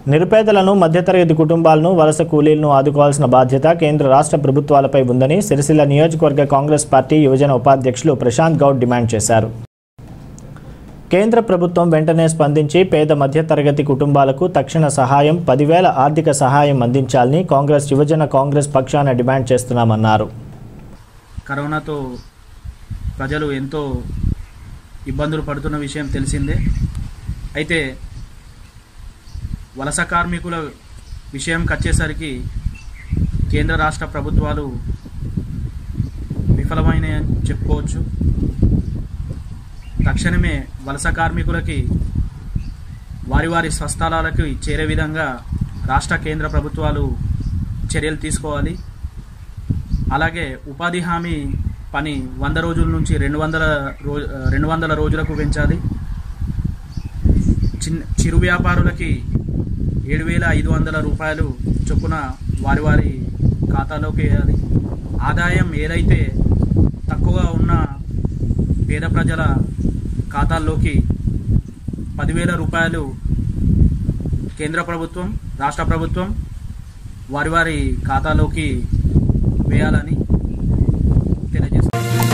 నిరుపేదలను మధ్యతరగతి కుటుంబాలను వలస కూలీలను ఆదుకోవాల్సిన బాధ్యత కేంద్ర రాష్ట్ర ప్రభుత్వాలపై ఉందని సిరిసిల్ల నియోజకవర్గ కాంగ్రెస్ పార్టీ యువజన ఉపాధ్యక్షులు ప్రశాంత్ గౌడ్ డిమాండ్ చేశారు కేంద్ర ప్రభుత్వం వెంటనే స్పందించి పేద మధ్యతరగతి కుటుంబాలకు తక్షణ సహాయం పదివేల ఆర్థిక సహాయం అందించాలని కాంగ్రెస్ యువజన కాంగ్రెస్ పక్షాన డిమాండ్ చేస్తున్నామన్నారు కరోనాతో ప్రజలు ఎంతో ఇబ్బందులు పడుతున్న విషయం తెలిసిందే అయితే వలస కార్మికుల విషయం వచ్చేసరికి కేంద్ర రాష్ట్ర ప్రభుత్వాలు విఫలమైన చెప్పుకోవచ్చు తక్షణమే వలస కార్మికులకి వారి వారి స్వస్థలాలకు చేరే విధంగా రాష్ట్ర కేంద్ర ప్రభుత్వాలు చర్యలు తీసుకోవాలి అలాగే ఉపాధి హామీ పని వంద రోజుల నుంచి రెండు వందల రో రెండు వందల రోజులకు పెంచాలి చిన్న చిరు వ్యాపారులకి ఏడు వేల ఐదు వందల రూపాయలు చొప్పున వారి వారి ఖాతాలోకి వేయాలి ఆదాయం ఏదైతే తక్కువగా ఉన్న పేద ప్రజల ఖాతాల్లోకి పదివేల రూపాయలు కేంద్ర ప్రభుత్వం రాష్ట్ర ప్రభుత్వం వారి వారి ఖాతాలోకి వేయాలని తెలియజేస్తారు